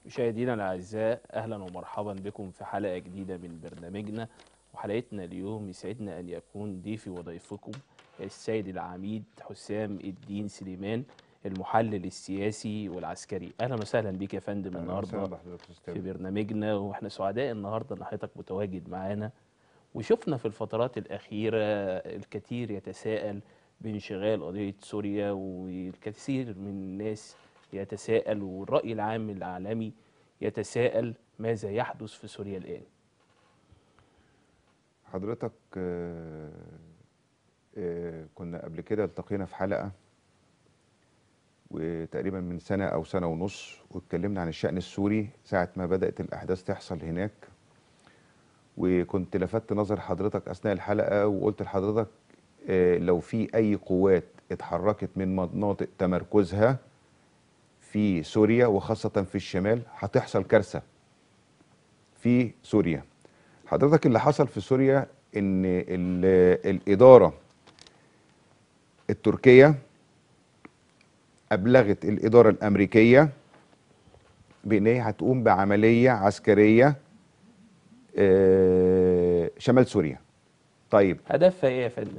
مشاهدينا الاعزاء اهلا ومرحبا بكم في حلقه جديده من برنامجنا وحلقتنا اليوم يسعدنا ان يكون ضيفي وضيفكم السيد العميد حسام الدين سليمان المحلل السياسي والعسكري اهلا وسهلا بك يا فندم النهارده في برنامجنا واحنا سعداء النهارده ان حضرتك متواجد معانا وشفنا في الفترات الاخيره الكثير يتساءل بانشغال قضيه سوريا والكثير من الناس يتساءل والرأي العام العالمي يتساءل ماذا يحدث في سوريا الآن حضرتك آه، آه، كنا قبل كده التقينا في حلقة وتقريبا من سنة أو سنة ونص واتكلمنا عن الشأن السوري ساعة ما بدأت الأحداث تحصل هناك وكنت لفت نظر حضرتك أثناء الحلقة وقلت لحضرتك آه، لو في أي قوات اتحركت من مناطق تمركزها في سوريا وخاصة في الشمال هتحصل كارثة في سوريا حضرتك اللي حصل في سوريا ان ال- الإدارة التركية أبلغت الإدارة الأمريكية بأن هي هتقوم بعملية عسكرية آه، شمال سوريا طيب هدفها ايه يا فندم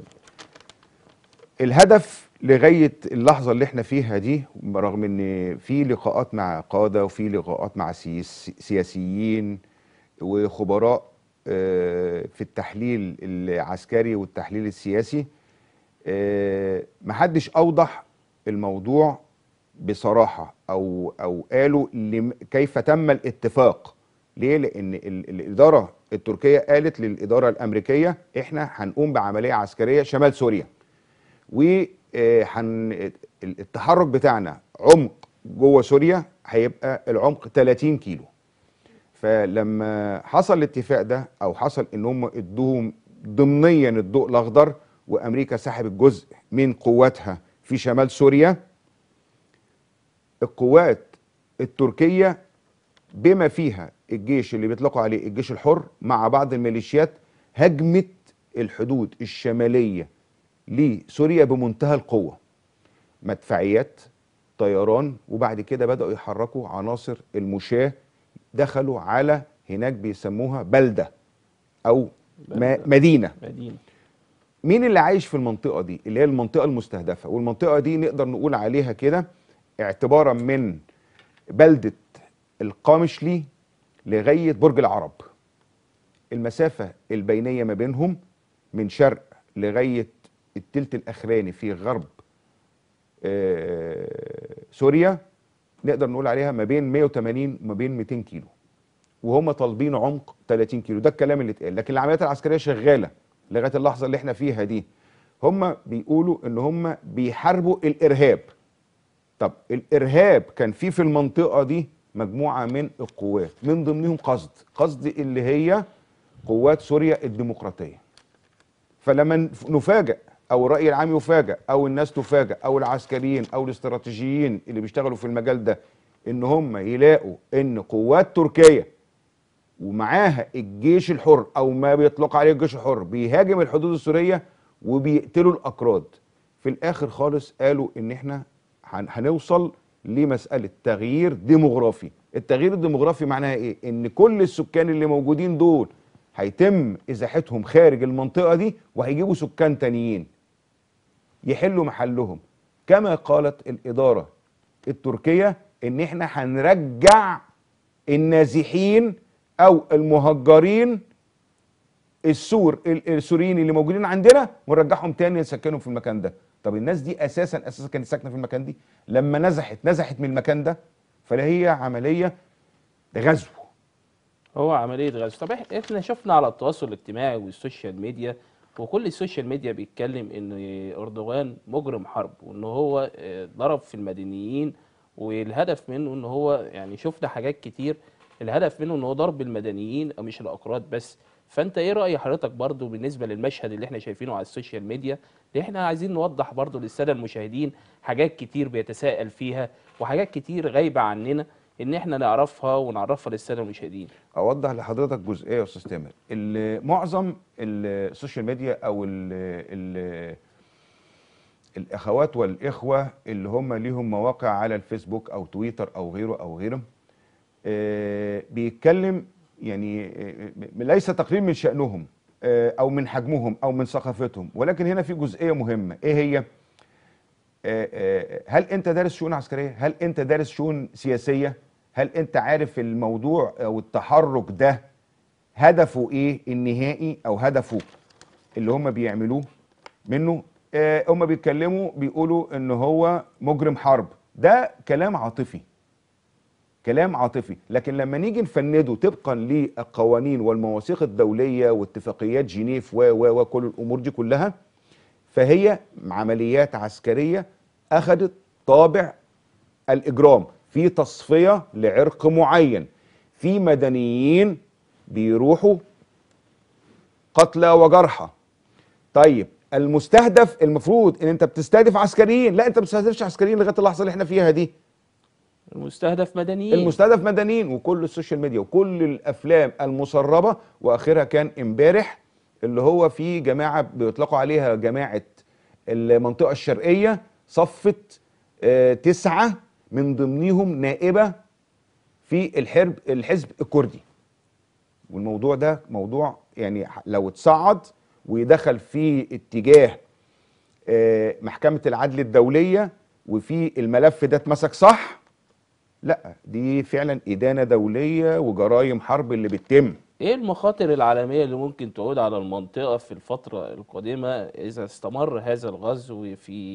الهدف لغايه اللحظه اللي احنا فيها دي رغم ان في لقاءات مع قاده وفي لقاءات مع سياس- سياسيين وخبراء آه، في التحليل العسكري والتحليل السياسي آه، محدش اوضح الموضوع بصراحه او او قالوا لم- كيف تم الاتفاق ليه لان ال- الاداره التركيه قالت للاداره الامريكيه احنا هنقوم بعمليه عسكريه شمال سوريا والتحرك بتاعنا عمق جوه سوريا هيبقى العمق 30 كيلو فلما حصل الاتفاق ده او حصل ان هم ادوهم ضمنيا الضوء الاخضر وامريكا سحبت جزء من قواتها في شمال سوريا القوات التركيه بما فيها الجيش اللي بيطلقوا عليه الجيش الحر مع بعض الميليشيات هجمت الحدود الشماليه لسوريا بمنتهى القوه مدفعيات طيران وبعد كده بداوا يحركوا عناصر المشاه دخلوا على هناك بيسموها بلده او ما- بلدة. مدينه مدينة مين اللي عايش في المنطقه دي اللي هي المنطقه المستهدفه والمنطقه دي نقدر نقول عليها كده اعتبارا من بلده القامشلي لغايه برج العرب المسافه البينيه ما بينهم من شرق لغايه التلت الاخراني في غرب آه، سوريا نقدر نقول عليها ما بين 180 وما بين 200 كيلو وهم طالبين عمق 30 كيلو ده الكلام اللي اتقال لكن العمليات العسكريه شغاله لغايه اللحظه اللي احنا فيها دي هم بيقولوا ان هم بيحاربوا الارهاب طب الارهاب كان في في المنطقه دي مجموعه من القوات من ضمنهم قصد قصد اللي هي قوات سوريا الديمقراطيه فلما نفاجئ او الراي العام يفاجئ او الناس تفاجئ او العسكريين او الاستراتيجيين اللي بيشتغلوا في المجال ده ان هم يلاقوا ان قوات تركيا ومعاها الجيش الحر او ما بيطلق عليه الجيش الحر بيهاجم الحدود السوريه وبيقتلوا الاكراد في الاخر خالص قالوا ان احنا هن- هنوصل لمساله تغيير ديموغرافي التغيير الديموغرافي معناها ايه ان كل السكان اللي موجودين دول هيتم ازاحتهم خارج المنطقه دي وهيجيبوا سكان تانيين يحلوا محلهم كما قالت الاداره التركيه ان احنا هنرجع النازحين او المهجرين السور ال- السوريين اللي موجودين عندنا ونرجعهم تاني يسكنوا في المكان ده طب الناس دي اساسا اساسا كانت ساكنه في المكان دي لما نزحت نزحت من المكان ده فلا هي عمليه غزو هو عملية غزو طب إح- احنا شفنا على التواصل الاجتماعي والسوشيال ميديا وكل السوشيال ميديا بيتكلم ان اردوغان مجرم حرب وان هو آه، ضرب في المدنيين والهدف منه ان هو يعني شفنا حاجات كتير الهدف منه ان هو ضرب المدنيين أو مش الاكراد بس فانت ايه رأي حضرتك برضو بالنسبة للمشهد اللي احنا شايفينه على السوشيال ميديا اللي احنا عايزين نوضح برضو للسادة المشاهدين حاجات كتير بيتساءل فيها وحاجات كتير غايبة عننا ان احنا نعرفها ونعرفها للسادة المشاهدين اوضح لحضرتك جزئيه يا استاذ تامر ال- معظم السوشيال ميديا او ال ال الاخوات والاخوه اللي هم ليهم مواقع على الفيسبوك او تويتر او غيره او غيره آه، بيتكلم يعني آه، ليس تقليل من شأنهم آه، او من حجمهم او من ثقافتهم ولكن هنا في جزئيه مهمه ايه هي؟ آه، آه، هل انت دارس شؤون عسكريه؟ هل انت دارس شؤون سياسيه؟ هل انت عارف الموضوع او التحرك ده هدفه ايه النهائي او هدفه اللي هم بيعملوه منه آه، هم بيتكلموا بيقولوا ان هو مجرم حرب ده كلام عاطفي كلام عاطفي لكن لما نيجي نفنده طبقا للقوانين والمواثيق الدوليه واتفاقيات جنيف و و وكل الامور دي كلها فهي عمليات عسكريه اخذت طابع الاجرام في تصفيه لعرق معين في مدنيين بيروحوا قتلى وجرحى طيب المستهدف المفروض ان انت بتستهدف عسكريين لا انت ما بتستهدفش عسكريين لغايه اللحظه اللي احنا فيها دي المستهدف مدنيين المستهدف مدنيين وكل السوشيال ميديا وكل الافلام المسربه واخرها كان امبارح اللي هو في جماعه بيطلقوا عليها جماعه المنطقه الشرقيه صفت آه، تسعه من ضمنهم نائبه في الحرب الحزب الكردي والموضوع ده موضوع يعني لو اتصعد ويدخل في اتجاه آه، محكمه العدل الدوليه وفي الملف ده اتمسك صح لا دي فعلا إدانة دولية وجرائم حرب اللي بتتم ايه المخاطر العالمية اللي ممكن تعود على المنطقة في الفترة القادمة إذا استمر هذا الغزو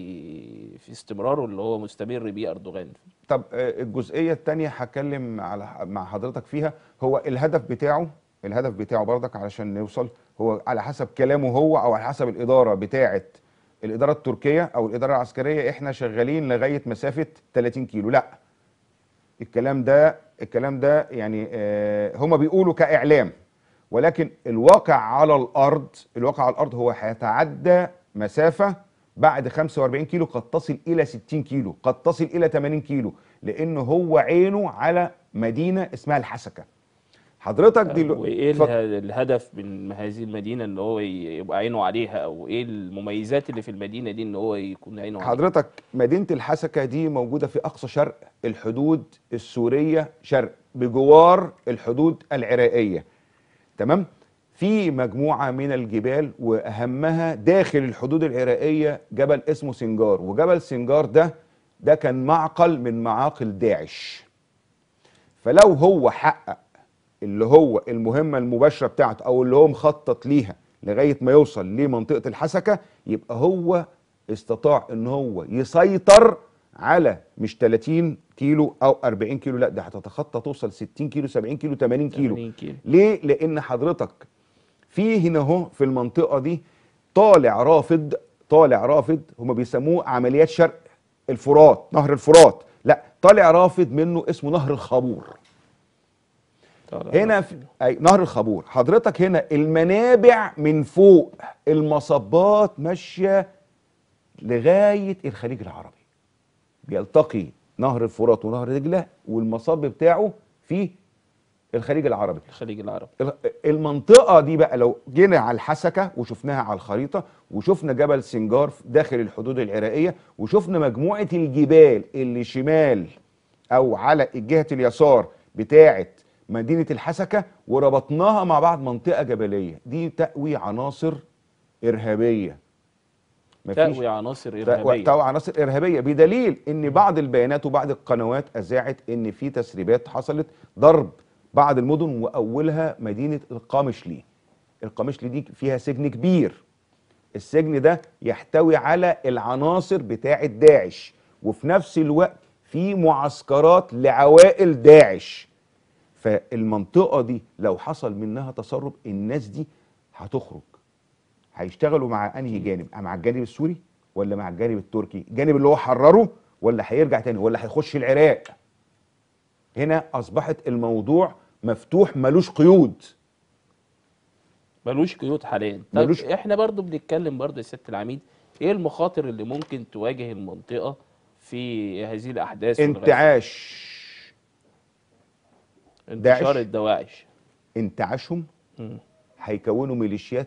في في استمراره اللي هو مستمر بيه أردوغان طب آه، الجزئية التانية هتكلم على مع حضرتك فيها هو الهدف بتاعه الهدف بتاعه برضك علشان نوصل هو على حسب كلامه هو أو على حسب الإدارة بتاعة الإدارة التركية أو الإدارة العسكرية إحنا شغالين لغاية مسافة 30 كيلو لا الكلام ده الكلام ده يعني آه، هما بيقولوا كإعلام ولكن الواقع على الأرض الواقع على الأرض هو هيتعدى مسافة بعد 45 كيلو قد تصل إلى 60 كيلو قد تصل إلى 80 كيلو لأن هو عينه على مدينة اسمها الحسكة حضرتك دي وايه اتفضل. اله- الهدف من هذه المدينة ان هو ي- يبقى عينه عليها او ايه المميزات اللي في المدينة دي ان هو يكون عينه عليها حضرتك مدينة الحسكة دي موجودة في أقصى شرق الحدود السورية شرق بجوار الحدود العراقية تمام في مجموعة من الجبال وأهمها داخل الحدود العراقية جبل اسمه سنجار وجبل سنجار ده ده كان معقل من معاقل داعش فلو هو حقق اللي هو المهمة المباشرة بتاعته أو اللي هو مخطط ليها لغاية ما يوصل لمنطقة الحسكة يبقى هو استطاع ان هو يسيطر على مش 30 كيلو او 40 كيلو لا ده هتتخطى توصل 60 كيلو 70 كيلو 80 كيلو 80 كيلو. ليه لان حضرتك في هنا اهو في المنطقه دي طالع رافد طالع رافد هم بيسموه عمليات شرق الفرات نهر الفرات لا طالع رافد منه اسمه نهر الخابور طبعاً. هنا في أي نهر الخابور حضرتك هنا المنابع من فوق المصبات ماشيه لغايه الخليج العربي بيلتقي نهر الفرات ونهر دجله والمصب بتاعه في الخليج العربي الخليج العربي ال- المنطقة دي بقى لو جينا على الحسكة وشفناها على الخريطة وشفنا جبل سنجار داخل الحدود العراقية وشفنا مجموعة الجبال اللي شمال أو على الجهة اليسار بتاعة مدينة الحسكة وربطناها مع بعض منطقة جبلية دي تأوي عناصر إرهابية مفيش تأوي عناصر إرهابية تأوي عناصر إرهابية بدليل إن بعض البيانات وبعض القنوات أذاعت إن في تسريبات حصلت ضرب بعض المدن وأولها مدينة القامشلي القامشلي دي فيها سجن كبير السجن ده يحتوي على العناصر بتاعة داعش وفي نفس الوقت في معسكرات لعوائل داعش فالمنطقة دي لو حصل منها تسرب الناس دي هتخرج هيشتغلوا مع انهي جانب مع الجانب السوري ولا مع الجانب التركي الجانب اللي هو حرره ولا هيرجع تاني ولا هيخش العراق هنا اصبحت الموضوع مفتوح ملوش قيود ملوش قيود حاليا طب ملوش- احنا برضو بنتكلم برضو يا سياده العميد ايه المخاطر اللي ممكن تواجه المنطقه في هذه الاحداث والغزو؟ انتعاش انتشار داعش. الدواعش انتعاشهم مم. هيكونوا ميليشيات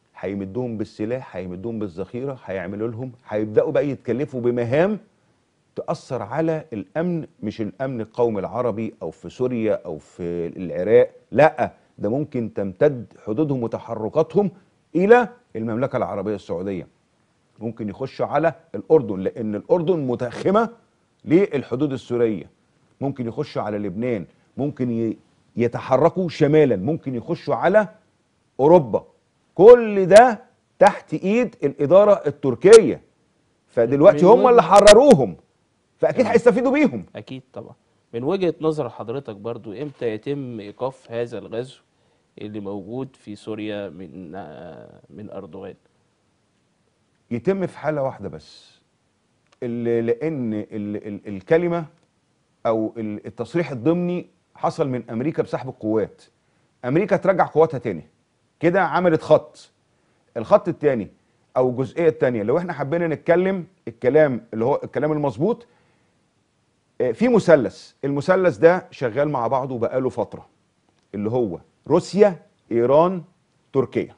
هيمدوهم بالسلاح هيمدوهم بالذخيره هيعملوا لهم هيبداوا بقى يتكلفوا بمهام تاثر على الامن مش الامن القومي العربي او في سوريا او في العراق لا ده ممكن تمتد حدودهم وتحركاتهم الى المملكه العربيه السعوديه ممكن يخشوا على الاردن لان الاردن متخمه للحدود السوريه ممكن يخشوا على لبنان ممكن ي- يتحركوا شمالا ممكن يخشوا على اوروبا كل ده تحت ايد الاداره التركيه فدلوقتي من هم وجه- اللي حرروهم فاكيد تمام. هيستفيدوا بيهم اكيد طبعا من وجهة نظر حضرتك برضو امتى يتم ايقاف هذا الغزو اللي موجود في سوريا من آه، من اردوغان يتم في حاله واحده بس ال- لان ال- ال- الكلمه او ال- التصريح الضمني حصل من امريكا بسحب القوات امريكا ترجع قواتها تاني كده عملت خط الخط التاني او الجزئيه التانيه لو احنا حبينا نتكلم الكلام اللي هو الكلام المظبوط آه، في مثلث المثلث ده شغال مع بعضه بقاله فتره اللي هو روسيا ايران تركيا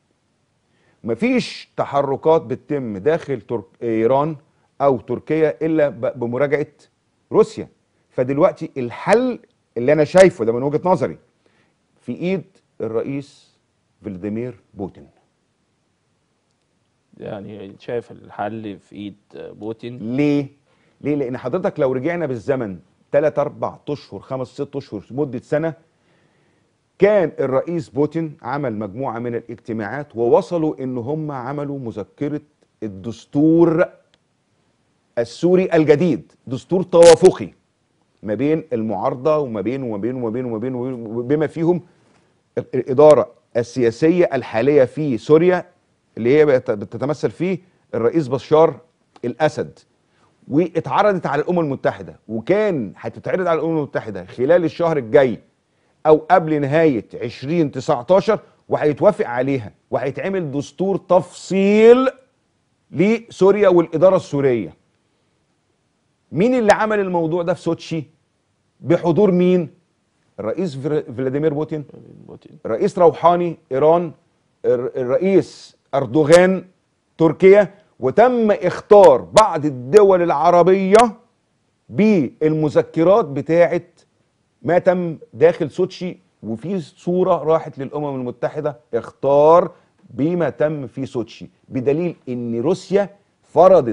مفيش تحركات بتتم داخل ترك... ايران او تركيا الا ب... بمراجعه روسيا فدلوقتي الحل اللي انا شايفه ده من وجهه نظري في ايد الرئيس فلاديمير بوتين يعني شايف الحل في ايد آه، بوتين ليه؟ ليه؟ لان حضرتك لو رجعنا بالزمن 3 4 اشهر 5 6 اشهر مده سنه كان الرئيس بوتين عمل مجموعه من الاجتماعات ووصلوا ان هم عملوا مذكره الدستور السوري الجديد دستور توافقي ما بين المعارضه وما بين وما بين وما بين وما بين وما بين- بما فيهم الاداره السياسيه الحاليه في سوريا اللي هي بت- بتتمثل فيه الرئيس بشار الاسد واتعرضت على الامم المتحده وكان هتتعرض على الامم المتحده خلال الشهر الجاي او قبل نهايه 2019 وهيتوافق عليها وهيتعمل دستور تفصيل لسوريا والاداره السوريه مين اللي عمل الموضوع ده في سوتشي بحضور مين الرئيس فر- فلاديمير بوتين بوتين رئيس روحاني ايران الر- الرئيس اردوغان تركيا وتم اختار بعض الدول العربيه بالمذكرات بتاعه ما تم داخل سوتشي وفي صوره راحت للامم المتحده اختار بما تم في سوتشي بدليل ان روسيا فرضت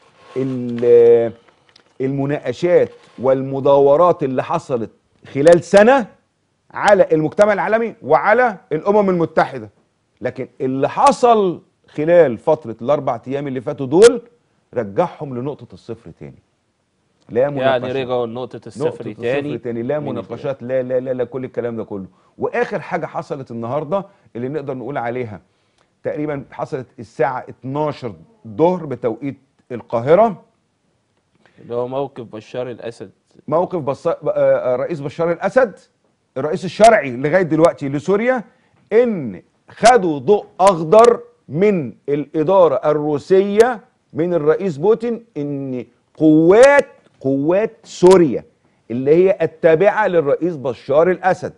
ال- المناقشات والمداورات اللي حصلت خلال سنه على المجتمع العالمي وعلى الامم المتحده لكن اللي حصل خلال فتره الاربع ايام اللي فاتوا دول رجعهم لنقطه الصفر تاني لا يعني مناقشات. رجعوا لنقطة الصفر نقطة تاني الصفر تاني لا من مناقشات لا لا لا لا كل الكلام ده كله واخر حاجه حصلت النهارده اللي نقدر نقول عليها تقريبا حصلت الساعه 12 ظهر بتوقيت القاهره اللي هو موقف بشار الاسد موقف بص... آه، رئيس بشار الاسد الرئيس الشرعي لغايه دلوقتي لسوريا ان خدوا ضوء اخضر من الاداره الروسيه من الرئيس بوتين ان قوات قوات سوريا اللي هي التابعه للرئيس بشار الاسد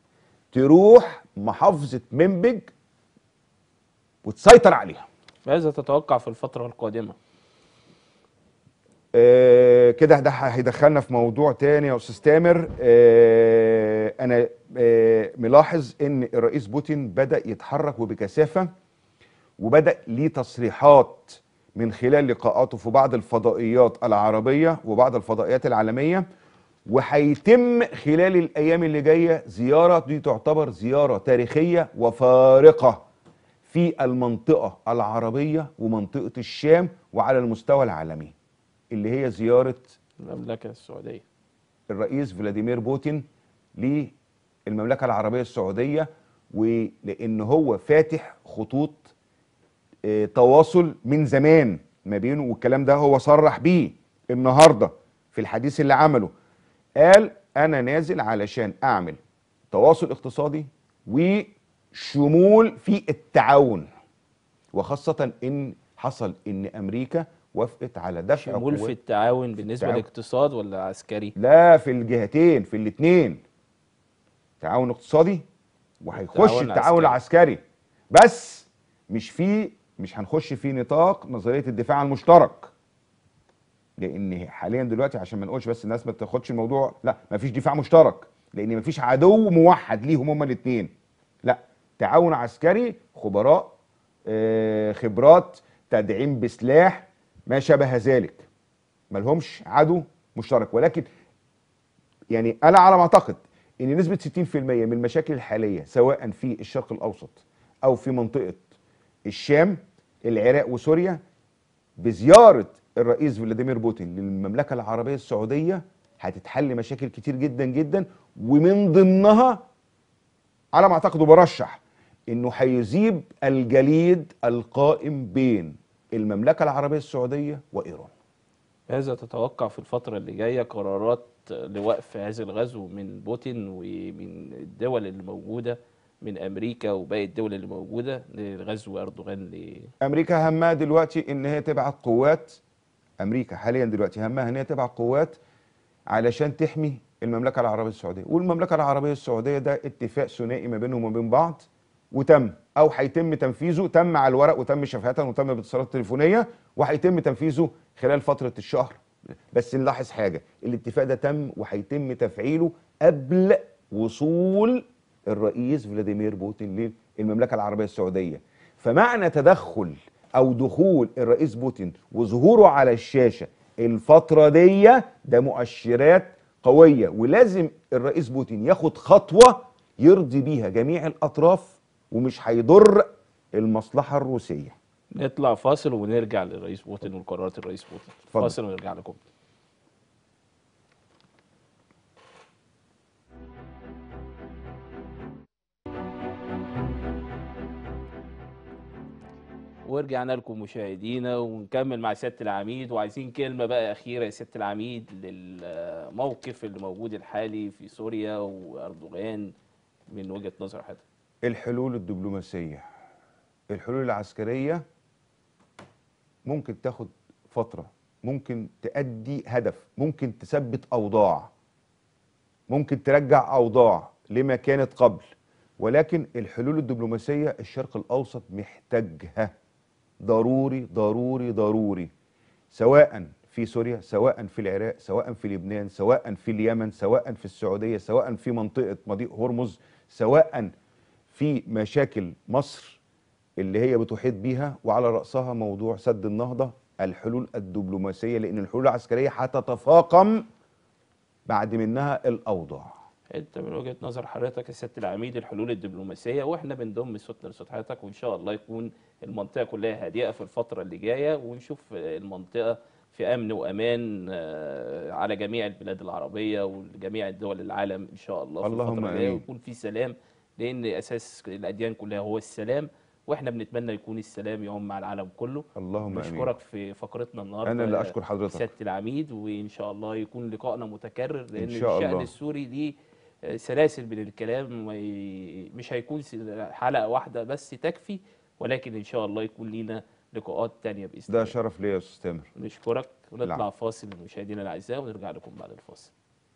تروح محافظه منبج وتسيطر عليها ماذا تتوقع في الفترة القادمة؟ آه، كده ده هيدخلنا في موضوع تاني يا استاذ تامر آه، انا آه، ملاحظ ان الرئيس بوتين بدا يتحرك وبكثافه وبدا ليه تصريحات من خلال لقاءاته في بعض الفضائيات العربيه وبعض الفضائيات العالميه وهيتم خلال الايام اللي جايه زياره دي تعتبر زياره تاريخيه وفارقه في المنطقه العربيه ومنطقه الشام وعلى المستوى العالمي اللي هي زياره المملكة السعودية الرئيس فلاديمير بوتين للمملكه العربيه السعوديه ولان هو فاتح خطوط آه، تواصل من زمان ما بينه والكلام ده هو صرح بيه النهارده في الحديث اللي عمله قال انا نازل علشان اعمل تواصل اقتصادي وشمول في التعاون وخاصه ان حصل ان امريكا وافقت على دفع شمول في قوات- التعاون بالنسبة التعاون. للاقتصاد ولا عسكري؟ لا في الجهتين في الاثنين تعاون اقتصادي وهيخش تعاون التعاون العسكري بس مش في مش هنخش في نطاق نظريه الدفاع المشترك لان حاليا دلوقتي عشان ما نقولش بس الناس ما تاخدش الموضوع لا ما فيش دفاع مشترك لان ما فيش عدو موحد ليهم هما الاثنين لا تعاون عسكري خبراء آه، خبرات تدعيم بسلاح ما شابه ذلك ما لهمش عدو مشترك ولكن يعني انا على ما اعتقد ان نسبه 60% من المشاكل الحاليه سواء في الشرق الاوسط او في منطقه الشام العراق وسوريا بزياره الرئيس فلاديمير بوتين للمملكه العربيه السعوديه هتتحل مشاكل كتير جدا جدا ومن ضمنها على ما اعتقد وبرشح انه هيذيب الجليد القائم بين المملكه العربيه السعوديه وايران ماذا تتوقع في الفترة اللي جاية قرارات لوقف هذا الغزو من بوتين ومن الدول اللي موجودة من أمريكا وباقي الدول اللي موجودة لغزو أردوغان ل امريكا همها دلوقتي ان هي تبعت قوات امريكا حاليا دلوقتي همها ان هي تبعت قوات علشان تحمي المملكه العربيه السعوديه والمملكه العربيه السعوديه ده اتفاق ثنائي ما بينهم وما بين بعض وتم او هيتم تنفيذه تم على الورق وتم شفهة وتم باتصالات تليفونيه وهيتم تنفيذه خلال فتره الشهر بس نلاحظ حاجه الاتفاق ده تم وهيتم تفعيله قبل وصول الرئيس فلاديمير بوتين للمملكه العربيه السعوديه فمعنى تدخل او دخول الرئيس بوتين وظهوره على الشاشه الفتره دي ده مؤشرات قويه ولازم الرئيس بوتين ياخد خطوه يرضي بيها جميع الاطراف ومش هيضر المصلحه الروسيه نطلع فاصل ونرجع للرئيس بوتين وقرارات الرئيس بوتين اتفضل. فاصل ونرجع لكم ورجعنا لكم مشاهدينا ونكمل مع سياده العميد وعايزين كلمه بقى اخيره يا سياده العميد للموقف اللي موجود الحالي في سوريا واردوغان من وجهه نظر حضرتك الحلول الدبلوماسيه الحلول العسكريه ممكن تاخد فتره ممكن تأدي هدف ممكن تثبت اوضاع ممكن ترجع اوضاع لما كانت قبل ولكن الحلول الدبلوماسيه الشرق الاوسط محتاجها ضروري ضروري ضروري سواء في سوريا سواء في العراق سواء في لبنان سواء في اليمن سواء في السعوديه سواء في منطقه مضيق هرمز سواء في مشاكل مصر اللي هي بتحيط بيها وعلى راسها موضوع سد النهضه الحلول الدبلوماسيه لان الحلول العسكريه هتتفاقم بعد منها الاوضاع انت من وجهه نظر حضرتك يا سياده العميد الحلول الدبلوماسيه واحنا بنضم صوتنا لصوت حضرتك وان شاء الله يكون المنطقه كلها هادئه في الفتره اللي جايه ونشوف المنطقه في امن وامان آه، على جميع البلاد العربيه وجميع الدول العالم ان شاء الله في اللهم الفتره اللي جايه آمين. ويكون في سلام لان اساس الاديان كلها هو السلام واحنا بنتمنى يكون السلام يعم مع العالم كله اللهم امين بنشكرك في فقرتنا النهارده انا اللي يا اشكر حضرتك سياده العميد وان شاء الله يكون لقائنا متكرر لان شاء الشان الله. السوري ليه آه، سلاسل من الكلام ما ي- مش هيكون س- حلقه واحده بس تكفي ولكن ان شاء الله يكون لينا لقاءات تانية باذن ده الله شرف ليا يا استاذ تامر نشكرك ونطلع العفو. فاصل مشاهدينا الاعزاء ونرجع لكم بعد الفاصل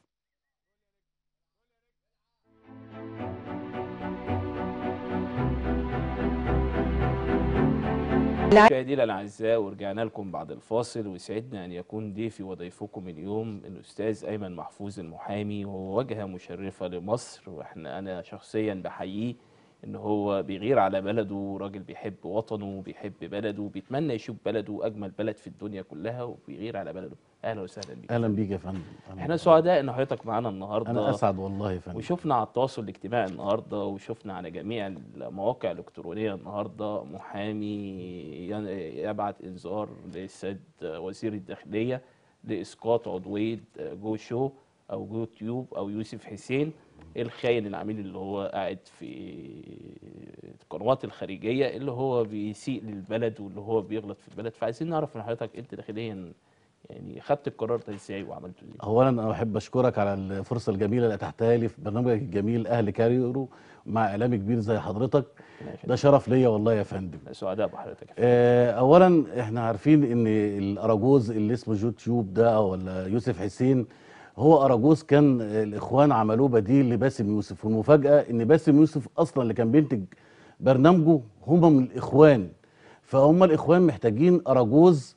مشاهدينا الاعزاء ورجعنا لكم بعد الفاصل ويسعدنا ان يكون ضيفي وضيفكم اليوم الاستاذ ايمن محفوظ المحامي وهو واجهه مشرفه لمصر واحنا انا شخصيا بحييه ان هو بيغير على بلده وراجل بيحب وطنه وبيحب بلده وبيتمنى يشوف بلده اجمل بلد في الدنيا كلها وبيغير على بلده اهلا وسهلا بيك اهلا بيك يا فندم أهلاً احنا بك. سعداء ان حضرتك معانا النهارده انا اسعد والله يا فندم وشفنا على التواصل الاجتماعي النهارده وشفنا على جميع المواقع الالكترونيه النهارده محامي ين- يبعت انذار للسيد وزير الداخليه لاسقاط عضويه جو شو او جو تيوب او يوسف حسين الخاين العميل اللي هو قاعد في القنوات الخارجيه اللي هو بيسيء للبلد واللي هو بيغلط في البلد فعايزين نعرف من حضرتك انت داخليا يعني خدت القرار ده ازاي وعملته ازاي؟ اولا انا بحب اشكرك على الفرصه الجميله اللي اتحتها لي في برنامجك الجميل اهل كاريرو مع اعلامي كبير زي حضرتك ده شرف ليا والله يا فندم سعداء بحضرتك يا فندم. آه، اولا احنا عارفين ان الاراجوز اللي اسمه يوتيوب ده ولا يوسف حسين هو اراجوز كان الاخوان عملوه بديل لباسم يوسف والمفاجاه ان باسم يوسف اصلا اللي كان بينتج برنامجه هم من الاخوان فهم الاخوان محتاجين اراجوز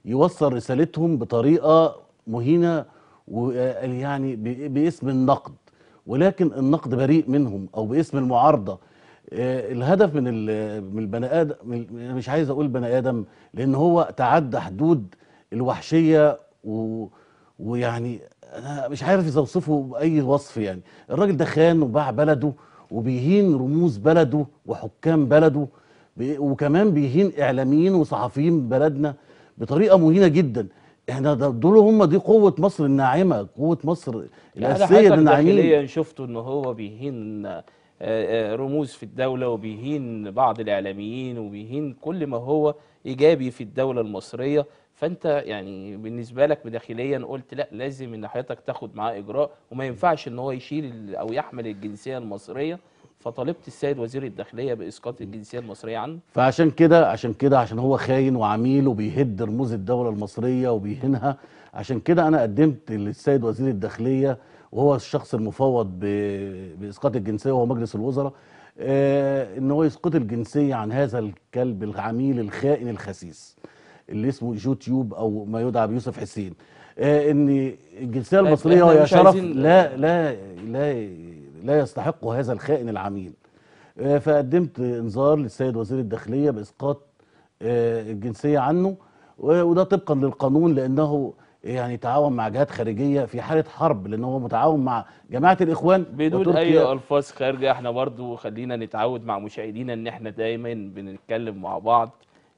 يوصل رسالتهم بطريقه مهينه ويعني باسم النقد ولكن النقد بريء منهم او باسم المعارضه آه، الهدف من ال- من البني ادم من- مش عايز اقول بني ادم لان هو تعدى حدود الوحشيه و ويعني انا مش عارف اذا اوصفه باي وصف يعني الراجل ده خان وباع بلده وبيهين رموز بلده وحكام بلده بي- وكمان بيهين اعلاميين وصحفيين بلدنا بطريقه مهينه جدا احنا ده- دول هم دي قوه مصر الناعمه قوه مصر يعني الاساسيه حضرتك للناعمين داخليا شفتوا ان هو بيهين آه، آه، رموز في الدولة وبيهين بعض الإعلاميين وبيهين كل ما هو إيجابي في الدولة المصرية فأنت يعني بالنسبة لك داخليا قلت لا لازم إن حضرتك تاخد معاه إجراء وما ينفعش إن هو يشيل ال- أو يحمل الجنسية المصرية فطالبت السيد وزير الداخلية بإسقاط الجنسية المصرية عنه فعشان كده عشان كده عشان هو خاين وعميل وبيهد رموز الدولة المصرية وبيهينها عشان كده أنا قدمت للسيد وزير الداخلية وهو الشخص المفوض ب- بإسقاط الجنسية وهو مجلس الوزراء آه إن هو يسقط الجنسية عن هذا الكلب العميل الخائن الخسيس اللي اسمه يوتيوب أو ما يدعى بيوسف حسين آه إن الجنسية طيب المصرية إحنا وهي مش شرف عايزين- لا لا لا لا يستحق هذا الخائن العميل آه، فقدمت انذار للسيد وزير الداخليه باسقاط آه، الجنسيه عنه و- وده طبقا للقانون لانه يعني تعاون مع جهات خارجيه في حاله حرب لان هو متعاون مع جماعه الاخوان بدون وتركيا. اي الفاظ خارجه احنا برضو خلينا نتعود مع مشاهدينا ان احنا دايما بنتكلم مع بعض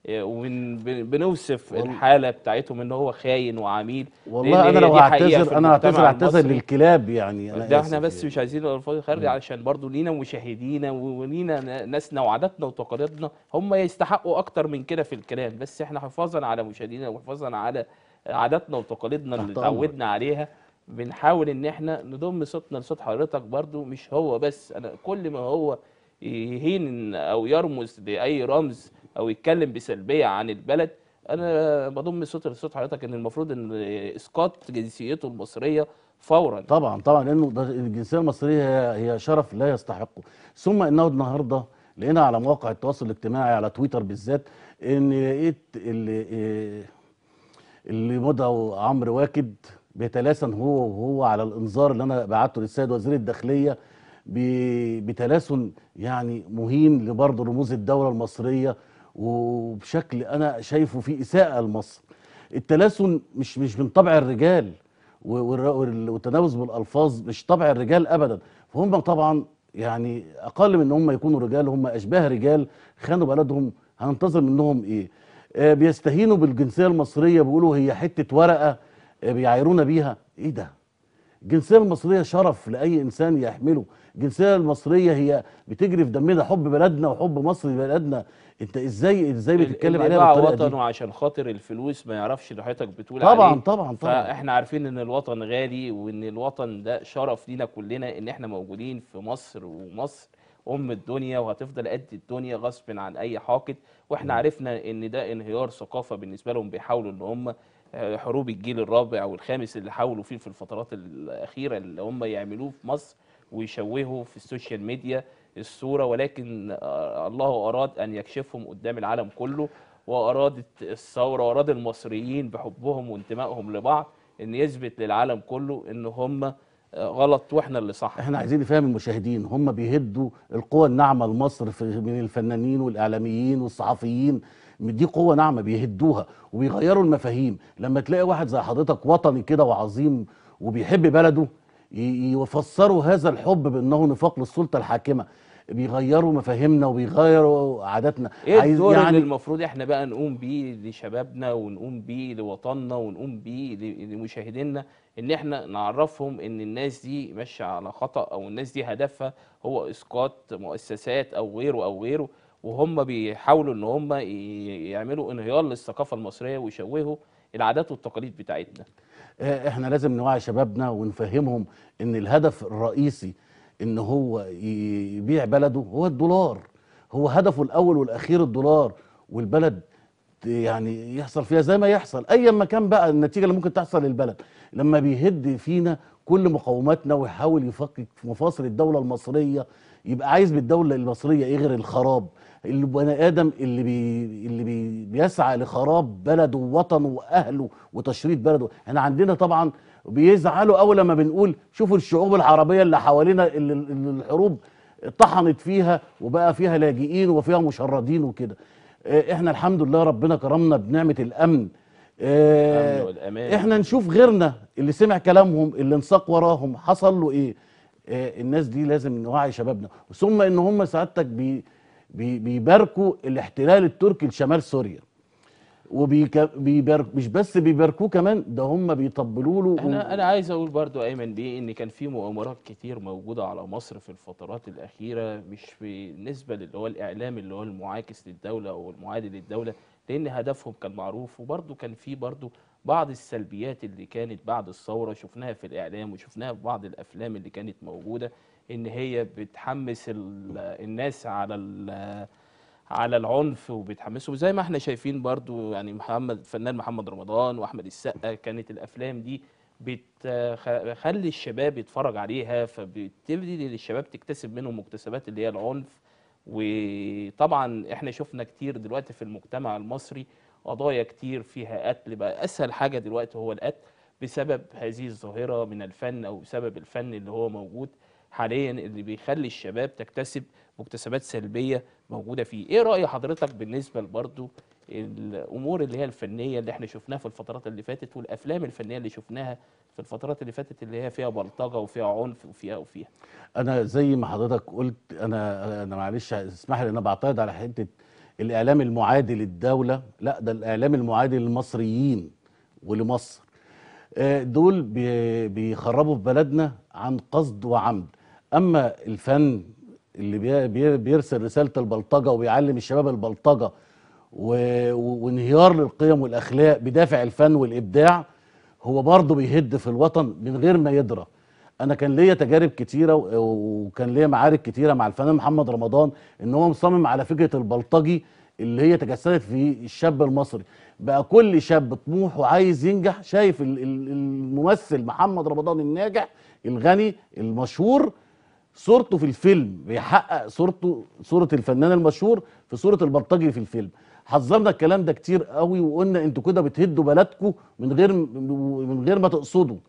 وبنوصف وال- الحاله بتاعتهم ان هو خاين وعميل والله لأن انا هي لو دي حقيقة في اعتذر انا اعتذر المجتمع اعتذر المصري. للكلاب يعني انا ده آسف احنا بس يعني. مش عايزين الالفاظ خارجه مم. علشان برضو لينا مشاهدينا ولينا ناسنا وعاداتنا وتقاليدنا هم يستحقوا اكتر من كده في الكلام بس احنا حفاظا على مشاهدينا وحفاظا على عاداتنا وتقاليدنا اللي تحت أمرك. اتعودنا عليها بنحاول ان احنا نضم صوتنا لصوت حضرتك برضو مش هو بس انا كل ما هو يهين او يرمز لاي رمز او يتكلم بسلبيه عن البلد انا بضم صوتي لصوت حضرتك ان المفروض ان اسقاط جنسيته المصريه فورا طبعا طبعا لانه ده الجنسيه المصريه هي هي شرف لا يستحقه ثم انه النهارده لقينا على مواقع التواصل الاجتماعي على تويتر بالذات ان لقيت اللي إيه اللي مدعو عمرو واكد بيتلاسن هو وهو على الانذار اللي انا بعته للسيد وزير الداخليه ب- بتلاسن يعني مهين لبرضه رموز الدوله المصريه وبشكل انا شايفه فيه اساءه لمصر. التلاسن مش مش من طبع الرجال و- والر- وال- والتناوز بالالفاظ مش طبع الرجال ابدا فهم طبعا يعني اقل من ان هم يكونوا رجال هم اشباه رجال خانوا بلدهم هننتظر منهم ايه آه بيستهينوا بالجنسيه المصريه بيقولوا هي حته ورقه آه بيعايرونا بيها ايه ده الجنسيه المصريه شرف لاي انسان يحمله الجنسيه المصريه هي بتجري في دمنا حب بلدنا وحب مصر لبلدنا انت ازاي ازاي بتتكلم اللي عليها باع بالطريقه دي وطنه عشان خاطر الفلوس ما يعرفش اللي حضرتك بتقول طبعا عليه طبعا طبعا فاحنا عارفين ان الوطن غالي وان الوطن ده شرف لينا كلنا ان احنا موجودين في مصر ومصر ام الدنيا وهتفضل قد الدنيا غصب عن اي حاقد واحنا عرفنا ان ده انهيار ثقافه بالنسبه لهم بيحاولوا ان هم آه، حروب الجيل الرابع والخامس اللي حاولوا فيه في الفترات الاخيره اللي هم يعملوه في مصر ويشوهوا في السوشيال ميديا الصوره ولكن آه، الله اراد ان يكشفهم قدام العالم كله وارادت الثوره واراد المصريين بحبهم وانتمائهم لبعض ان يثبت للعالم كله ان هم آه، غلط واحنا اللي صح احنا عايزين نفهم المشاهدين هم بيهدوا القوى الناعمه لمصر في من الفنانين والاعلاميين والصحفيين دي قوه ناعمه بيهدوها وبيغيروا المفاهيم لما تلاقي واحد زي حضرتك وطني كده وعظيم وبيحب بلده ي- يفسروا هذا الحب بانه نفاق للسلطه الحاكمه بيغيروا مفاهيمنا وبيغيروا عاداتنا ايه عايز الدور اللي يعني المفروض احنا بقى نقوم بيه لشبابنا ونقوم بيه لوطننا ونقوم بيه ل- لمشاهدينا ان احنا نعرفهم ان الناس دي ماشيه على خطأ او الناس دي هدفها هو اسقاط مؤسسات او غيره او غيره وهم بيحاولوا ان هم ي- يعملوا انهيار للثقافه المصريه ويشوهوا العادات والتقاليد بتاعتنا آه، احنا لازم نوعي شبابنا ونفهمهم ان الهدف الرئيسي ان هو ي- يبيع بلده هو الدولار هو هدفه الاول والاخير الدولار والبلد يعني يحصل فيها زي ما يحصل ايا ما كان بقى النتيجه اللي ممكن تحصل للبلد لما بيهد فينا كل مقوماتنا ويحاول يفكك في مفاصل الدوله المصريه يبقى عايز بالدوله المصريه ايه غير الخراب البني ادم اللي بي اللي بي بيسعى لخراب بلده ووطنه واهله وتشريد بلده احنا عندنا طبعا بيزعلوا قوي لما بنقول شوفوا الشعوب العربيه اللي حوالينا اللي اللي الحروب طحنت فيها وبقى فيها لاجئين وفيها مشردين وكده آه، احنا الحمد لله ربنا كرمنا بنعمه الامن آه، الأمن والأمان. احنا نشوف غيرنا اللي سمع كلامهم اللي انساق وراهم حصل له ايه آه، الناس دي لازم نوعي شبابنا ثم ان هم سعادتك بي بي بيباركوا الاحتلال التركي لشمال سوريا وبيبارك مش بس بيباركوه كمان ده هم بيطبلوا له انا انا عايز اقول برضو ايمن بيه ان كان في مؤامرات كتير موجوده على مصر في الفترات الاخيره مش بالنسبه للي هو الاعلام اللي هو المعاكس للدوله او المعادي للدوله لان هدفهم كان معروف وبرضو كان في برضو بعض السلبيات اللي كانت بعد الثوره شفناها في الاعلام وشفناها في بعض الافلام اللي كانت موجوده ان هي بتحمس ال- الناس على ال- على العنف وبيتحمسوا زي ما احنا شايفين برضو يعني محمد فنان محمد رمضان واحمد السقا كانت الافلام دي بتخلي الشباب يتفرج عليها فبتبتدي للشباب تكتسب منهم مكتسبات اللي هي العنف وطبعا احنا شفنا كتير دلوقتي في المجتمع المصري قضايا كتير فيها قتل بقى اسهل حاجه دلوقتي هو القتل بسبب هذه الظاهره من الفن او بسبب الفن اللي هو موجود حاليا اللي بيخلي الشباب تكتسب مكتسبات سلبيه موجوده فيه ايه راي حضرتك بالنسبه برضو الامور اللي هي الفنيه اللي احنا شفناها في الفترات اللي فاتت والافلام الفنيه اللي شفناها في الفترات اللي فاتت اللي هي فيها بلطجه وفيها عنف وفيها وفيها انا زي ما حضرتك قلت انا انا معلش اسمح لي انا بعترض على حته الاعلام المعادي للدوله لا ده الاعلام المعادي للمصريين ولمصر آه، دول بي- بيخربوا في بلدنا عن قصد وعمد اما الفن اللي بي- بي- بيرسل رساله البلطجه وبيعلم الشباب البلطجه و- و- وانهيار للقيم والاخلاق بدافع الفن والابداع هو برضه بيهد في الوطن من غير ما يدرى انا كان ليا تجارب كتيره و- وكان ليا معارك كتيره مع الفنان محمد رمضان ان هو مصمم على فكره البلطجي اللي هي تجسدت في الشاب المصري بقى كل شاب طموح وعايز ينجح شايف ال- ال- الممثل محمد رمضان الناجح الغني المشهور صورته في الفيلم بيحقق صورته صورة الفنان المشهور في صورة البلطجي في الفيلم حذرنا الكلام ده كتير قوي وقلنا انتوا كده بتهدوا بلدكم من غير من غير ما تقصدوا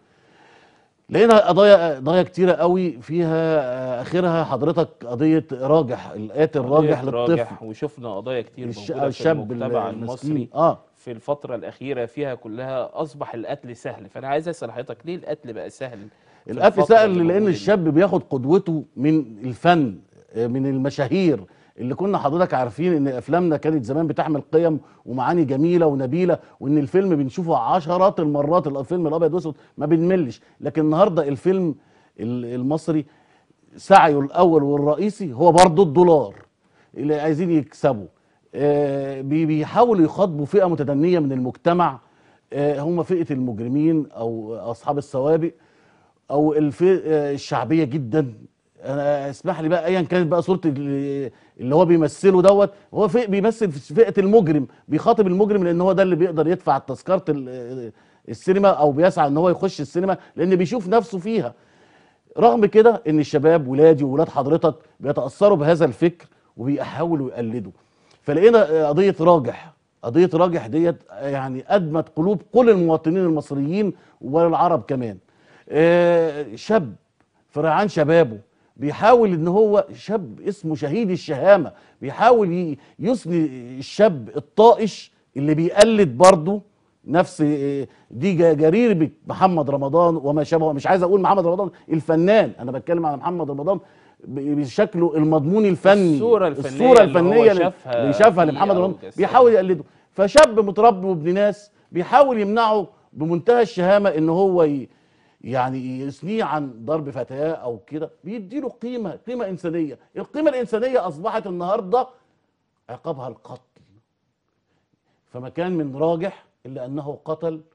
لقينا قضايا قضايا كتيره قوي فيها آه، اخرها حضرتك قضيه راجح القاتل راجح قضية للطفل راجح وشفنا قضايا كتير الش- موجوده في الشاب المجتمع المسكين. المصري اه في الفترة الأخيرة فيها كلها أصبح القتل سهل فأنا عايز أسأل حضرتك ليه القتل بقى سهل في القتل الفترة سهل اللي لان موجودة دي؟ الشاب بياخد قدوته من الفن آه، من المشاهير اللي كنا حضرتك عارفين ان افلامنا كانت زمان بتحمل قيم ومعاني جميله ونبيله وان الفيلم بنشوفه عشرات المرات الفيلم الابيض واسود ما بنملش لكن النهارده الفيلم ال- المصري سعيه الاول والرئيسي هو برضه الدولار اللي عايزين يكسبوا آه، بي- بيحاولوا يخاطبوا فئه متدنيه من المجتمع آه، هم فئه المجرمين او اصحاب السوابق او الفئه الشعبيه جدا انا اسمح لي بقى ايا كانت بقى صوره ال- اللي هو بيمثله دوت هو في بيمثل في فئه المجرم بيخاطب المجرم لان هو ده اللي بيقدر يدفع تذكره ال- السينما او بيسعى ان هو يخش السينما لان بيشوف نفسه فيها رغم كده ان الشباب ولادي وولاد حضرتك بيتاثروا بهذا الفكر وبيحاولوا يقلدوا فلقينا قضيه راجح قضيه راجح ديت يعني ادمت قلوب كل المواطنين المصريين والعرب كمان آه، شاب في ريعان شبابه بيحاول ان هو شاب اسمه شهيد الشهامه بيحاول ي- يثني الشاب الطائش اللي بيقلد برضه نفس آه، دي جا- جرير محمد رمضان وما شابه مش عايز اقول محمد رمضان الفنان انا بتكلم على محمد رمضان ب- بشكله المضموني الفني الصورة الفنية الصوره اللي هو الفنيه اللي شافها اللي شافها فيه لمحمد أو رمضان جسدها. بيحاول يقلده فشاب متربي وابن ناس بيحاول يمنعه بمنتهى الشهامه ان هو ي... يعني يثنيه عن ضرب فتاه او كده بيديله قيمه قيمه انسانيه القيمه الانسانيه اصبحت النهارده عقابها القتل فما كان من راجح الا انه قتل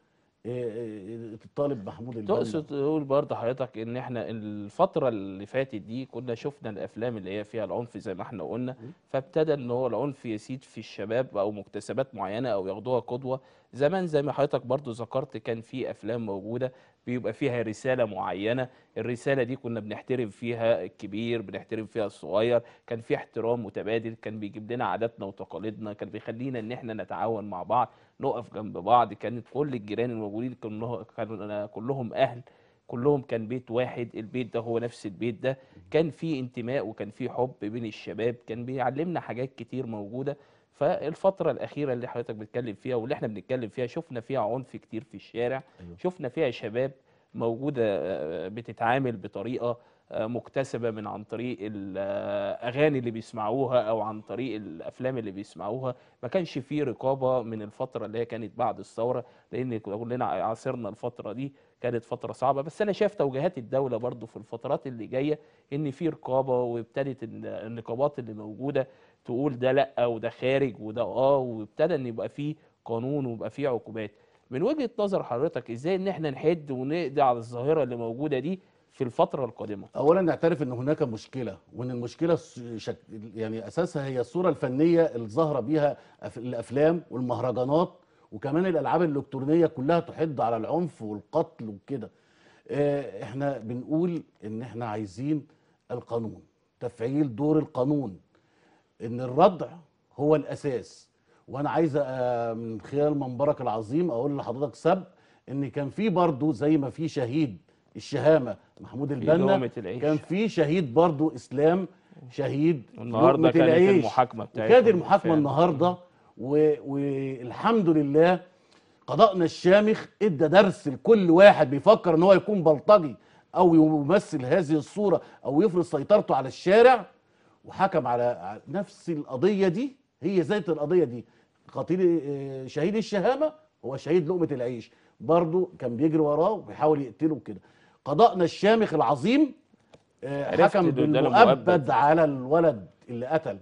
آه، آه، الطالب محمود البنا تقصد تقول برضه حضرتك ان احنا الفترة اللي فاتت دي كنا شفنا الافلام اللي هي فيها العنف زي ما احنا قلنا فابتدى ان هو العنف يزيد في الشباب او مكتسبات معينة او ياخدوها قدوة زمان زي ما حضرتك برضه ذكرت كان في افلام موجودة بيبقى فيها رسالة معينة الرسالة دي كنا بنحترم فيها الكبير بنحترم فيها الصغير كان في احترام متبادل كان بيجيب لنا عاداتنا وتقاليدنا كان بيخلينا ان احنا نتعاون مع بعض نقف جنب بعض كانت كل الجيران الموجودين كلهم كانوا كلهم اهل كلهم كان بيت واحد البيت ده هو نفس البيت ده كان في انتماء وكان في حب بين الشباب كان بيعلمنا حاجات كتير موجودة فالفترة الأخيرة اللي حضرتك بتتكلم فيها واللي احنا بنتكلم فيها شفنا فيها عنف كتير في الشارع أيوة. شفنا فيها شباب موجودة آه، بتتعامل بطريقة آه، مكتسبة من عن طريق الأغاني اللي بيسمعوها أو عن طريق الأفلام اللي بيسمعوها ما كانش فيه رقابة من الفترة اللي هي كانت بعد الثورة لأن كلنا عاصرنا الفترة دي كانت فترة صعبة بس أنا شايف توجيهات الدولة برضو في الفترات اللي جاية إن في رقابة وابتدت إن النقابات اللي موجودة تقول ده لأ وده خارج وده آه وابتدى إن يبقى فيه قانون ويبقى فيه عقوبات من وجهة نظر حضرتك إزاي إن إحنا نحد ونقضي على الظاهرة اللي موجودة دي في الفترة القادمة اولا نعترف ان هناك مشكله وان المشكله س- شك... يعني اساسها هي الصوره الفنيه اللي ظاهره بيها أف- الافلام والمهرجانات وكمان الالعاب الالكترونيه كلها تحض على العنف والقتل وكده آه، احنا بنقول ان احنا عايزين القانون تفعيل دور القانون ان الردع هو الاساس وانا عايز آه، من خلال منبرك العظيم اقول لحضرتك سب ان كان في برضه زي ما في شهيد الشهامه محمود في البنا لقمة العيش. كان في شهيد برضه اسلام شهيد والنهاردة لقمة كانت العيش. المحاكمة بتاعتهم وكانت المحاكمه بالفعل. النهارده و- والحمد لله قضاءنا الشامخ ادى درس لكل واحد بيفكر ان هو يكون بلطجي او يمثل هذه الصوره او يفرض سيطرته على الشارع وحكم على على نفس القضيه دي هي ذات القضيه دي قتيل آه، شهيد الشهامه هو شهيد لقمه العيش برضه كان بيجري وراه وبيحاول يقتله كده قضاءنا الشامخ العظيم آه، عرفت حكم إنه ده بالمؤبد المؤبد. على الولد اللي قتل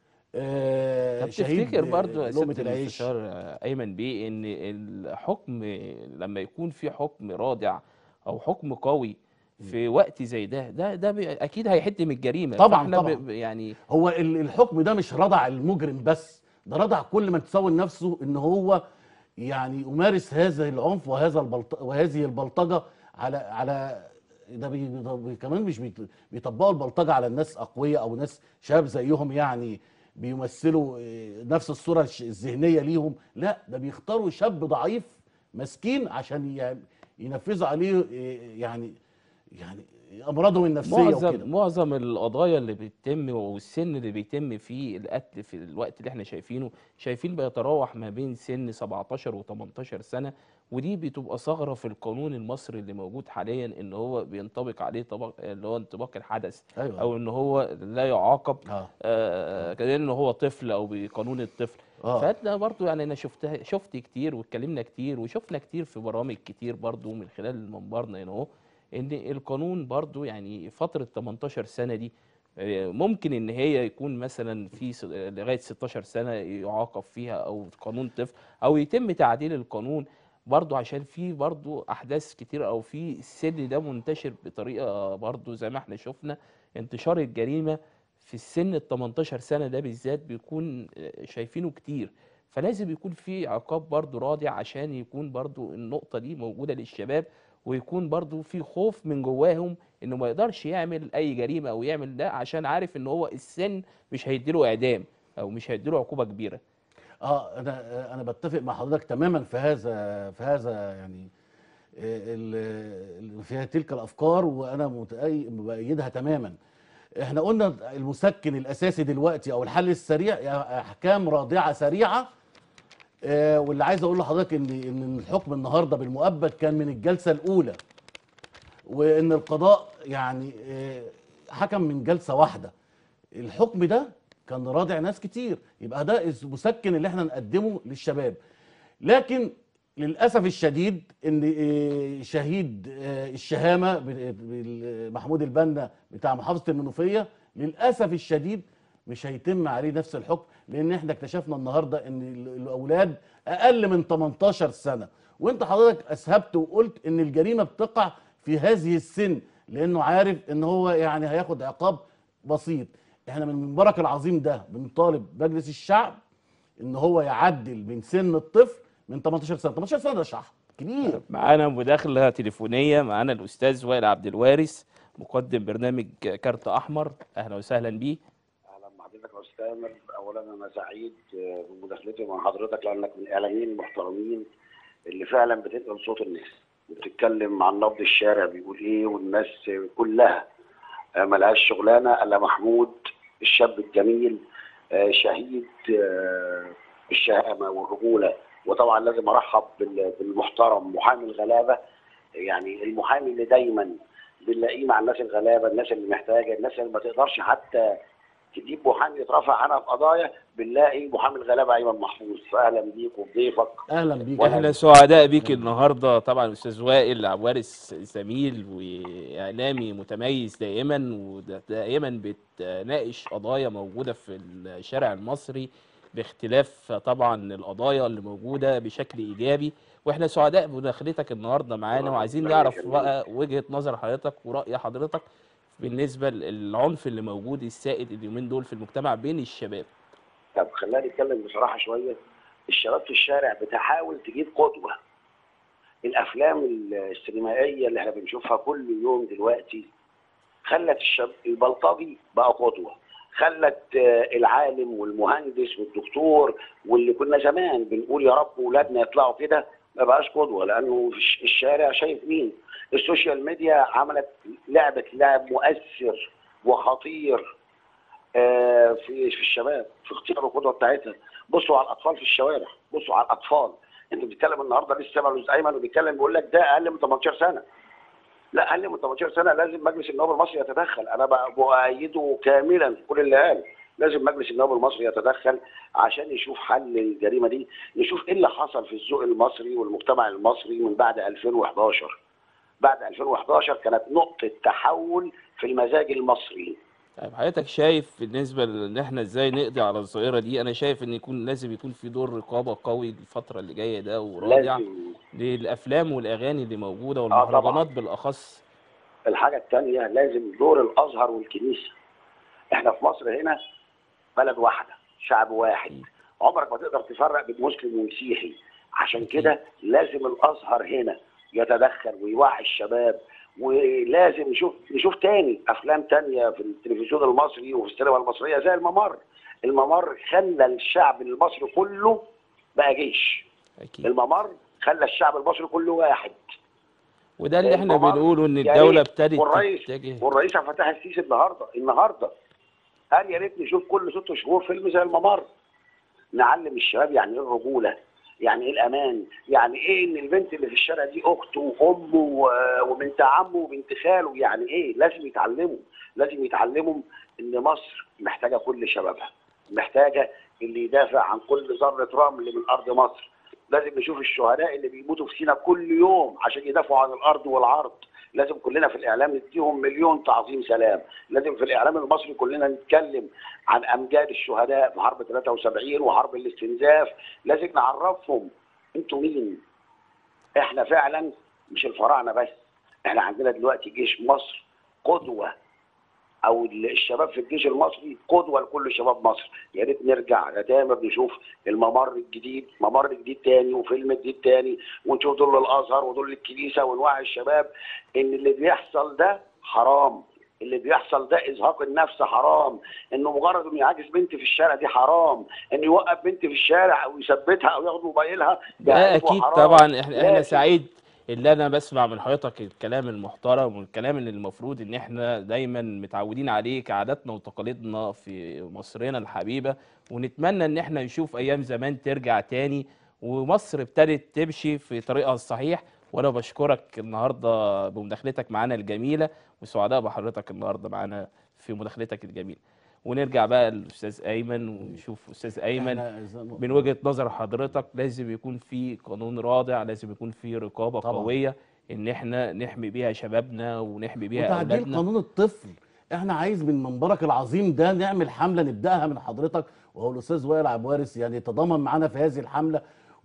آه، طب شهيد تفتكر برضو يا لقمه سيادة العيش المستشار ايمن بيه ان الحكم لما يكون في حكم رادع او حكم قوي في وقت زي ده ده ده بي- اكيد هيحد من الجريمه طبعاً، فإحنا طبعاً. ب- يعني هو ال- الحكم ده مش رضع المجرم بس ده رضع كل من تسول نفسه ان هو يعني يمارس هذا العنف وهذا البلط... وهذه البلطجه على على ده بي... ده بي... كمان مش بيط... بيطبقوا البلطجه على الناس اقوياء او ناس شباب زيهم يعني بيمثلوا آه، نفس الصوره الش- الذهنيه ليهم لا ده بيختاروا شاب ضعيف مسكين عشان ي... ينفذوا عليه آه، يعني يعني امراضهم النفسيه معظم وكده معظم القضايا اللي بتتم والسن اللي بيتم فيه القتل في الوقت اللي احنا شايفينه شايفين بيتراوح ما بين سن 17 و18 سنه ودي بتبقى ثغره في القانون المصري اللي موجود حاليا ان هو بينطبق عليه طبق اللي هو انطباق الحدث أيوة. او ان هو لا يعاقب اه آه كأنه هو طفل او بقانون الطفل آه. فده برضو يعني انا شفتها شفت كتير واتكلمنا كتير وشفنا كتير في برامج كتير برضو من خلال منبرنا هنا اهو ان القانون برضو يعني فتره 18 سنه دي آه، ممكن ان هي يكون مثلا في س- لغايه 16 سنه يعاقب فيها او قانون طفل او يتم تعديل القانون برضو عشان في برضو احداث كتير او في السن ده منتشر بطريقه برضو زي ما احنا شفنا انتشار الجريمه في السن ال 18 سنه ده بالذات بيكون آه، شايفينه كتير فلازم يكون في عقاب برضو رادع عشان يكون برضو النقطه دي موجوده للشباب ويكون برضو في خوف من جواهم انه ما يقدرش يعمل اي جريمه او يعمل ده عشان عارف ان هو السن مش هيديله اعدام او مش هيديله عقوبه كبيره اه انا انا بتفق مع حضرتك تماما في هذا في هذا يعني آه، ال- ال- في تلك الافكار وانا متأي- مؤيدها تماما احنا قلنا المسكن الاساسي دلوقتي او الحل السريع يا احكام رادعه سريعه آه، واللي عايز اقول لحضرتك ان ان الحكم النهارده بالمؤبد كان من الجلسه الاولى وان القضاء يعني آه، حكم من جلسه واحده الحكم ده كان رادع ناس كتير يبقى ده المسكن اللي احنا نقدمه للشباب لكن للاسف الشديد ان آه، شهيد آه، الشهامه ب- ب- محمود البنا بتاع محافظه المنوفيه للاسف الشديد مش هيتم عليه نفس الحكم لان احنا اكتشفنا النهارده ان ال- الاولاد اقل من 18 سنه وانت حضرتك اسهبت وقلت ان الجريمه بتقع في هذه السن لانه عارف ان هو يعني هياخد عقاب بسيط احنا من المنبرك العظيم ده بنطالب مجلس الشعب ان هو يعدل من سن الطفل من 18 سنه 18 سنه ده شعب كبير معانا مداخلة تليفونية معانا الأستاذ وائل عبد الوارث مقدم برنامج كارت أحمر أهلا وسهلا بيه اهلا بحضرتك يا استاذ تامر اولا انا سعيد آه، بمداخلتي مع حضرتك لانك من الاعلاميين المحترمين اللي فعلا بتنقل صوت الناس وبتتكلم عن نبض الشارع بيقول ايه والناس كلها آه، ملهاش شغلانه الا محمود الشاب الجميل آه، شهيد آه، الشهامه والرجوله وطبعا لازم ارحب بال- بالمحترم محامي الغلابه يعني المحامي اللي دايما بنلاقيه مع الناس الغلابه الناس اللي محتاجه الناس اللي ما تقدرش حتى تجيب محامي يترافع عنها في قضايا بنلاقي محامي الغلابه ايمن محفوظ فاهلا بيك وبضيفك اهلا بيك احنا سعداء بيك النهارده طبعا استاذ وائل عبد الوارث زميل واعلامي متميز دائما ودائما بتناقش قضايا موجوده في الشارع المصري باختلاف طبعا القضايا اللي موجوده بشكل ايجابي واحنا سعداء بمداخلتك النهارده معانا وعايزين نعرف بقى وجهه نظر حضرتك وراي حضرتك بالنسبه للعنف اللي موجود السائد اليومين دول في المجتمع بين الشباب طب خلينا نتكلم بصراحه شويه الشباب في الشارع بتحاول تجيب قدوه الافلام السينمائيه اللي احنا بنشوفها كل يوم دلوقتي خلت الشاب البلطجي بقى قدوه خلت آه، العالم والمهندس والدكتور واللي كنا زمان بنقول يا رب ولادنا يطلعوا كده ما بقاش قدوه لانه في الش- الشارع شايف مين السوشيال ميديا عملت لعبه لعب مؤثر وخطير آه، في في الشباب في اختيار القدوه بتاعتها بصوا على الاطفال في الشوارع بصوا على الاطفال انت بتتكلم النهارده لسه سامع الاستاذ ايمن وبيتكلم بيقول لك ده اقل من 18 سنه لا اقل من 18 سنه لازم مجلس النواب المصري يتدخل انا بقى بؤيده كاملا في كل اللي قال لازم مجلس النواب المصري يتدخل عشان يشوف حل الجريمه دي نشوف ايه اللي حصل في الذوق المصري والمجتمع المصري من بعد 2011 بعد 2011 كانت نقطه تحول في المزاج المصري طيب حضرتك شايف بالنسبه ان احنا ازاي نقضي على الظاهره دي انا شايف ان يكون لازم يكون في دور رقابه قوي الفتره اللي جايه ده ورادع لازم للافلام والاغاني اللي موجوده طبعاً. والمهرجانات بالاخص الحاجة التانية لازم دور الأزهر والكنيسة احنا في مصر هنا بلد واحدة شعب واحد عمرك ما تقدر تفرق بين مسلم ومسيحي عشان كده لازم الأزهر هنا يتدخل ويوعي الشباب ولازم نشوف نشوف تاني افلام تانية في التلفزيون المصري وفي السينما المصريه زي الممر الممر خلى الشعب المصري كله بقى جيش اكيد الممر خلى الشعب المصري كله واحد وده اللي احنا الممر بنقوله ان يا الدوله ريت. ابتدت والرئيس تتجه والرئيس عبد الفتاح السيسي النهارده النهارده قال يا ريت نشوف كل ست شهور فيلم زي الممر نعلم الشباب يعني ايه الرجوله يعني ايه الامان يعني ايه ان البنت اللي في الشارع دي اخته وامه و- وبنت عمه وبنت خاله يعني ايه لازم يتعلموا لازم يتعلموا ان مصر محتاجه كل شبابها محتاجه اللي يدافع عن كل ذره رمل من ارض مصر لازم نشوف الشهداء اللي بيموتوا في سينا كل يوم عشان يدافعوا عن الارض والعرض لازم كلنا في الاعلام نديهم مليون تعظيم سلام لازم في الاعلام المصري كلنا نتكلم عن امجاد الشهداء في حرب 73 وحرب الاستنزاف لازم نعرفهم انتوا مين احنا فعلا مش الفراعنه بس احنا عندنا دلوقتي جيش مصر قدوه او الشباب في الجيش المصري قدوه لكل شباب مصر يا ريت نرجع يا تامر نشوف الممر الجديد ممر جديد تاني وفيلم جديد تاني ونشوف دول الازهر ودول الكنيسه ونوعي الشباب ان اللي بيحصل ده حرام اللي بيحصل ده ازهاق النفس حرام انه مجرد انه يعاكس بنت في الشارع دي حرام انه يوقف بنت في الشارع او يثبتها او ياخد موبايلها ده عيب اكيد وحرام. طبعا احنا احنا لازم. سعيد اللي انا بسمع من حضرتك الكلام المحترم والكلام اللي المفروض ان احنا دايما متعودين عليه كعاداتنا وتقاليدنا في مصرنا الحبيبه ونتمنى ان احنا نشوف ايام زمان ترجع تاني ومصر ابتدت تمشي في طريقها الصحيح وانا بشكرك النهارده بمداخلتك معانا الجميله وسعداء بحضرتك النهارده معانا في مداخلتك الجميله ونرجع بقى للاستاذ ايمن ونشوف استاذ ايمن إحنا إذا- من وجهة نظر حضرتك لازم يكون في قانون رادع لازم يكون في رقابة طبعاً. قوية ان احنا نحمي بيها شبابنا ونحمي بيها وتعديل اولادنا قانون الطفل احنا عايز من منبرك العظيم ده نعمل حمله نبداها من حضرتك وهو الاستاذ وائل عبد الوارث يعني يتضامن معانا في هذه الحمله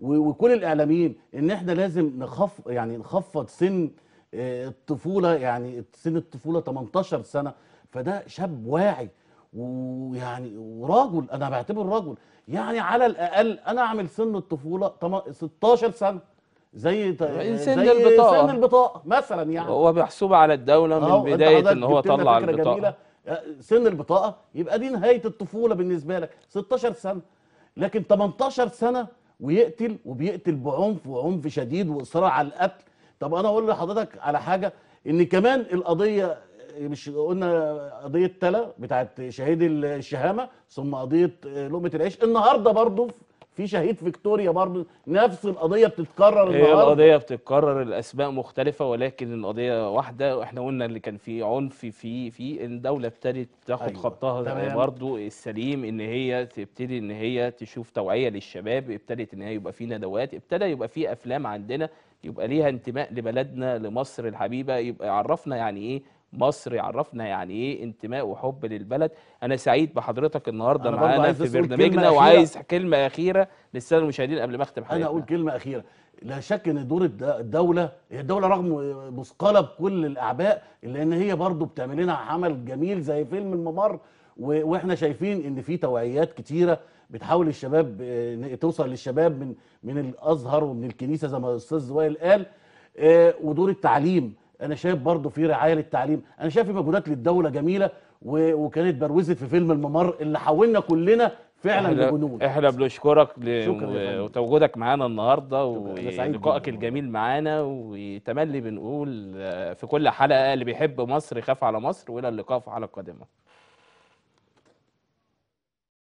و- وكل الاعلاميين ان احنا لازم نخف يعني نخفض سن آه، الطفوله يعني سن الطفوله 18 سنه فده شاب واعي ويعني ورجل انا بعتبره رجل يعني على الاقل انا اعمل سن الطفوله تم- 16 سنه زي ت- سن زي البطاقة. سن البطاقه مثلا يعني هو محسوب على الدولة أهو، من أنت بداية حضرتك ان هو جبت لنا طلع فكرة البطاقة جميلة. آه، سن البطاقه يبقى دي نهايه الطفوله بالنسبه لك 16 سنه لكن 18 سنه ويقتل وبيقتل بعنف وعنف شديد واصرار على القتل طب انا اقول لحضرتك على حاجه ان كمان القضيه مش قلنا قضيه تلا بتاعت شهيد الشهامه ثم قضيه لقمه العيش النهارده برضو في شهيد فيكتوريا برضو نفس القضيه بتتكرر هي النهارده القضية بتتكرر الأسماء مختلفة ولكن القضية واحدة واحنا قلنا اللي كان فيه عنف في في الدولة ابتدت تاخد أيوة، خطها تمام. برضو السليم ان هي تبتدي ان هي تشوف توعية للشباب ابتدت ان هي يبقى في ندوات ابتدى يبقى في افلام عندنا يبقى ليها انتماء لبلدنا لمصر الحبيبة يبقى يعرفنا يعني ايه مصر يعرفنا يعني ايه انتماء وحب للبلد انا سعيد بحضرتك النهارده أنا برضو معانا عايز في بس أقول كلمة برنامجنا أخيرة. وعايز كلمة أخيرة للسادة المشاهدين قبل ما أختم انا حلقتنا اقول كلمه اخيره لا شك ان دور الد- الدوله هي الدوله رغم مثقله بكل الاعباء الا ان هي برضو بتعمل لنا عمل جميل زي فيلم الممر و- واحنا شايفين ان في توعيات كتيره بتحاول الشباب آه، إن توصل للشباب من من الازهر ومن الكنيسه زي ما الاستاذ وائل قال آه، ودور التعليم انا شايف برضو في رعايه للتعليم انا شايف في مجهودات للدوله جميله و- وكانت بروزت في فيلم الممر اللي حولنا كلنا فعلا احنا لجنود احنا بنشكرك ل- شكرا يا فندم. وتواجدك معانا النهارده أنا سعيد ولقائك جداً. الجميل معانا وتملي بنقول آه، في كل حلقه اللي بيحب مصر يخاف على مصر والى اللقاء في حلقه قادمه